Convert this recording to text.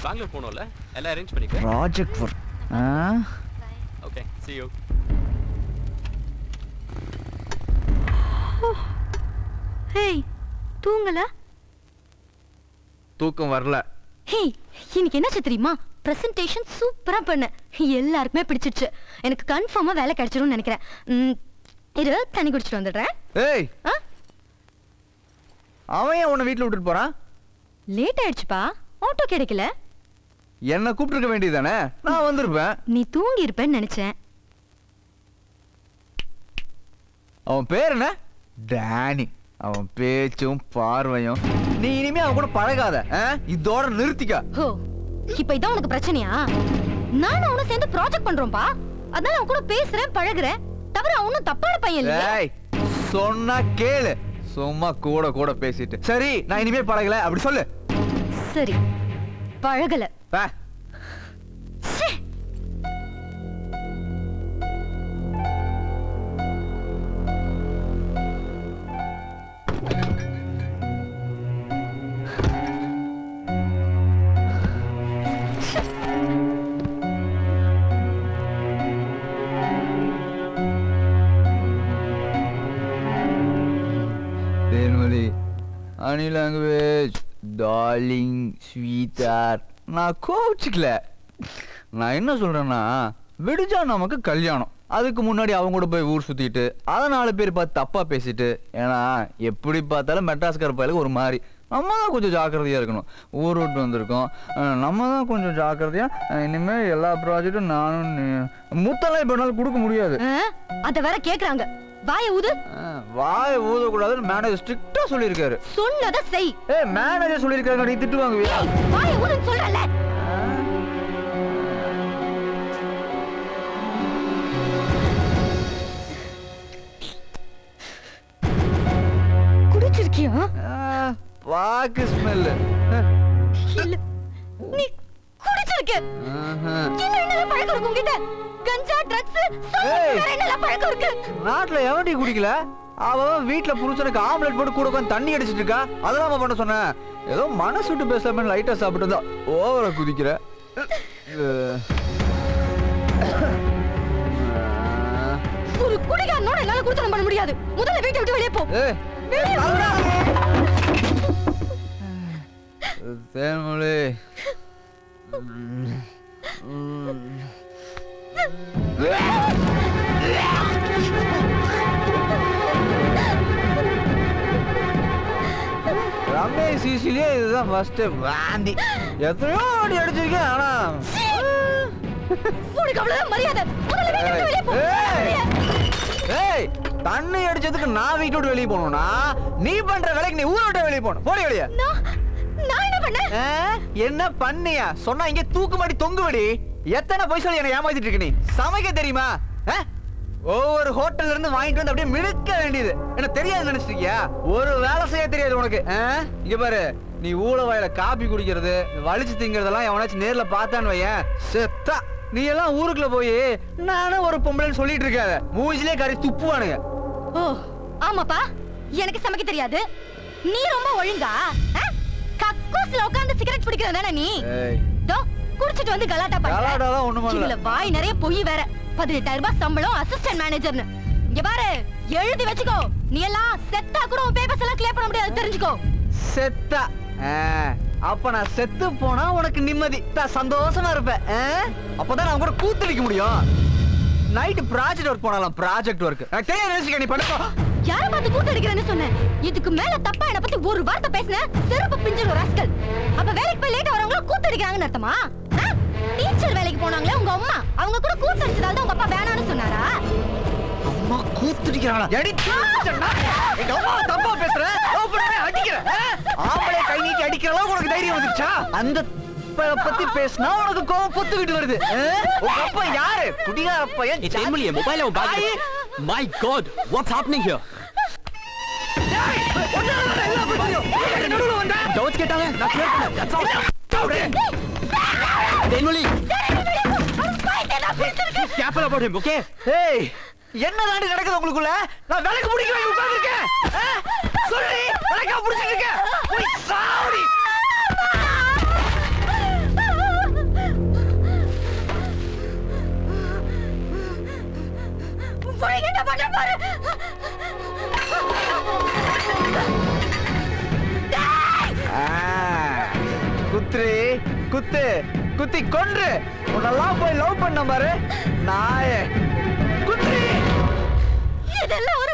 பெங்களூர் போகணும்ல எல்லாம் அரேஞ்ச் பண்ணிக்க ப்ராஜெக்ட் ஒர்க் ஆ ஓகே see you ஹேய் தூங்கல தூக்கம் வரல ஹேய் இன்னைக்கு என்னாச்சு தெரியுமா பிரசன்டேஷன் சூப்பரா பண்ண எல்லாருக்குமே பிடிச்சிருச்சு எனக்கு கன்ஃபார்மா வேலை கிடைச்சிரும்னு நினைக்கிறேன் ம், இரு தண்ணி குடிச்சிட்டு வந்துடுறேன் ஏய் ஆ அவன் ஏன் உன்னை வீட்டில் விட்டுட்டு போறான் லேட் ஆயிடுச்சுப்பா ஆட்டோ கிடைக்கல என்னை கூப்பிட்டுருக்க வேண்டியதானே நான் வந்திருப்பேன் நீ தூங்கி இருப்பேன்னு நினைச்சேன் அவன் பேர் என்ன டேனி அவன் பேச்சும் பார்வையும் நீ இனிமே அவன் கூட பழகாத ஆ? இதோட நிறுத்திக்க ஹோ இப்போ இதான் உனக்கு பிரச்சனையா நானும் அவனும் சேர்ந்து ப்ராஜெக்ட் பண்றோம்பா அதனால அவன் கூட பேசுறேன் பழகுறேன் தவிர அவனும் தப்பான பையன் இல்லையா ஏய் சொன்னா கேளு சும்மா கூட கூட பேசிட்டு சரி நான் இனிமே பழகல அப்படி சொல்லு சரி பழகல பா. ச்சே. தேன்மொழி அனி லாங்குவேஜ் டார்லிங் ஸ்வீட்டார் நான் கோச்சிக்கல நான் என்ன சொல்றேன்னா விடிஞ்சா நமக்கு கல்யாணம் அதுக்கு முன்னாடி அவங்க கூட போய் ஊர் சுத்திட்டு அதை நாலு பேர் பார்த்து தப்பா பேசிட்டு ஏன்னா எப்படி பார்த்தாலும் மெட்ராஸ்கார பயலுக்கு ஒரு மாதிரி நம்ம தான் கொஞ்சம் ஜாக்கிரதையா இருக்கணும் ஊர் விட்டு வந்திருக்கோம் அஹ் நம்ம தான் கொஞ்சம் ஜாக்கிரதையா அஹ் இனிமே எல்லா ப்ராஜெக்டும் நானும் நீ- முத்தெல்லாம் இப்போ என்னால் கொடுக்க முடியாது ஆ, அத வேற கேக்குறாங்க வாய ஊது அஹ் வாயை ஊதக்கூடாதுன்னு மேனேஜர் ஸ்ட்ரிக்டா சொல்லியிருக்காரு சொன்னத செய் ஏ மேனேஜர் சொல்லியிருக்காங்க நீ திட்டு வாங்குவியா ஏய், வாய ஊதுன்னு சொல்றல குடிச்சிருக்கியா ஆ, பாக்கு ஸ்மெல்லு இல்ல நீ குடிச்சிருக்க என்ன என்னெல்லாம் பழக்கம் இருக்கு உங்ககிட்ட கஞ்சா ட்ரக்ஸ் ஏய். வேற என்னெல்லாம் பழக்கம் இருக்கு நாட்டுல எவன்டி குடிக்கல அவன் வீட்டுல புருஷனுக்கு ஆம்லெட் போட்டு கூட உட்காந்து தண்ணி அடிச்சிட்டு இருக்கா அதெல்லாம் அவன் பண்ண சொன்னேன் ஏதோ மனசு விட்டு பேசாம லைட்டா சாப்பிட்டு தான் ஓவரா குதிக்கிற அஹ். ஒரு குடிகாரனோட என்னால குடுத்தனம் பண்ண முடியாது முதல்ல வீட்டை விட்டு வெளியே போ ஏய், வெளியே போ. தேன்மொழி ம். ம். ரமேஷ் சிசிலியே இதுதான் ஃபர்ஸ்ட் வாந்தி எத்தனையோ அடி அடிச்சிருக்கேன் ஆனா உனக்கு அவ்வளவுதான் மரியாதை முதல்ல வீட்டை விட்டு வெளியே போ ஏய், ஏய் தண்ணி அடிச்சதுக்கு நான் வீட்டு விட்டு வெளியே போகணும்னா நீ பண்ற வேலைக்கு நீ ஊரை விட்டு வெளியே போகணும் போடி வெளியே நான் நான் என்ன பண்ணேன் ஆ? என்ன பண்ணியா சொன்னா இங்க தூக்கு மாடி தொங்குவடி எத்தனை பொய் சொல்லி என்ன ஏமாத்திட்டு இருக்க நீ சமைக்க தெரியுமா ஆ? ஒவ்வொரு ஹோட்டல்ல இருந்து வாங்கிட்டு வந்து அப்படியே மினுக்க வேண்டியது என்ன தெரியாது நினைச்சிருக்கியா ஒரு வேலை செய்ய தெரியாது உனக்கு ஆ? இங்க பாரு நீ ஊழ வாயில காபி குடிக்கிறது வலிச்சு திங்கிறதெல்லாம் எவனாச்சும் நேர்ல பார்த்தான்னு வையேன் செத்தா நீ எல்லாம் ஊருக்குள்ள போய் நானும் ஒரு பொம்பளைன்னு சொல்லிட்டு இருக்காத மூஞ்சிலே கறி துப்புவானுங்க ஓ ஆமாப்பா எனக்கு சமைக்க தெரியாது நீ ரொம்ப ஒழுங்கா ஆ? கக்கூஸ்ல உட்கார்ந்து சிகரெட் பிடிக்கிறது தானே நீ ஏய் தோ குடிச்சிட்டு வந்து கலாட்டா பண்ற கலாட்டாலாம் ஒண்ணும் பண்ணல. இதுல வாய் நிறைய பொய் வேற பதினெட்டாயிரம் ரூபாய் சம்பளம் அசிஸ்டன்ட் மேனேஜர்னு இங்க பாரு எழுதி வச்சுக்கோ நீ எல்லாம் செத்தா கூட உன் பேப்பர்ஸ் எல்லாம் கிளியர் பண்ண முடியாது தெரிஞ்சுக்கோ செத்தா ஆ, அப்ப நான் செத்து போனா உனக்கு நிம்மதி நான் சந்தோஷமா இருப்பேன் ஆ? அப்பதான் நான் கூட கூத்தடிக்க முடியும் நைட் ப்ராஜெக்ட் ஒர்க் போனாலாம் ப்ராஜெக்ட் ஒர்க் எனக்கு தெரியாது நினைச்சுக்க நீ பண்ணுப்பா யார பார்த்து கூத்தடிக்கிறேன்னு சொன்னேன் இதுக்கு மேல தப்பா என்ன பத்தி ஒரு வார்த்தை பேசுன செருப்பு பிஞ்சிரும் ராஸ்கல் அப்ப வேலைக்கு போய் லேட்டா வரவங்கள கூத்தடிக்கிறாங்கன்னு அர்த்தமா டீச்சர் வேலைக்கு போனாங்களே உங்க அம்மா அவங்க கூட கூத்தடிச்சதால தான் உங்க அப்பா வேணாம்னு சொன்னாரா அம்மா கூத்தடிக்கிறாங்களா எடி தூக்கிட்டேன்னா, எங்க அம்மா தப்பா பேசுற ஓப்பனே அடிக்கிற ஆ? ஆம்பளை கை நீட்டி அடிக்கிற அளவுக்கு உனக்கு தைரியம் வந்துருச்சா அந்த ப- பத்தி பேசினா உனக்கு கோவம் பொத்துக்கிட்டு வருது ஆ? உங்க அப்பா யாரு குடிகார பையன் Hey, Emily, என் மொபைல உன் தாயி. பேக் My God, what's happening here? டேய், உன்னால தான் எல்லா பிரச்சனையும். உனக்கு நடுவுல வந்தா? டவுட்ஸ் கேட்டாங்க நான் கிளியர் பண்ணேன் That's all. அப்படியே. Thenmozhi careful about him okay ஏய் என்ன தாண்டி நடக்குது உங்களுக்குள்ள நான் விளக்கு பிடிக்க வேண்டி உட்கார்ந்திருக்கேன் சொல்லி விளக்கா பிடிச்சிட்டு இருக்கேன் போய் சாவடி குழி என்ன பண்ண பாரு ஆ, குத்துரு குத்து குத்தி கொன்று உன்னெல்லாம் போய் லவ் பண்ண பாரு நாயே குத்துரு இதெல்லாம்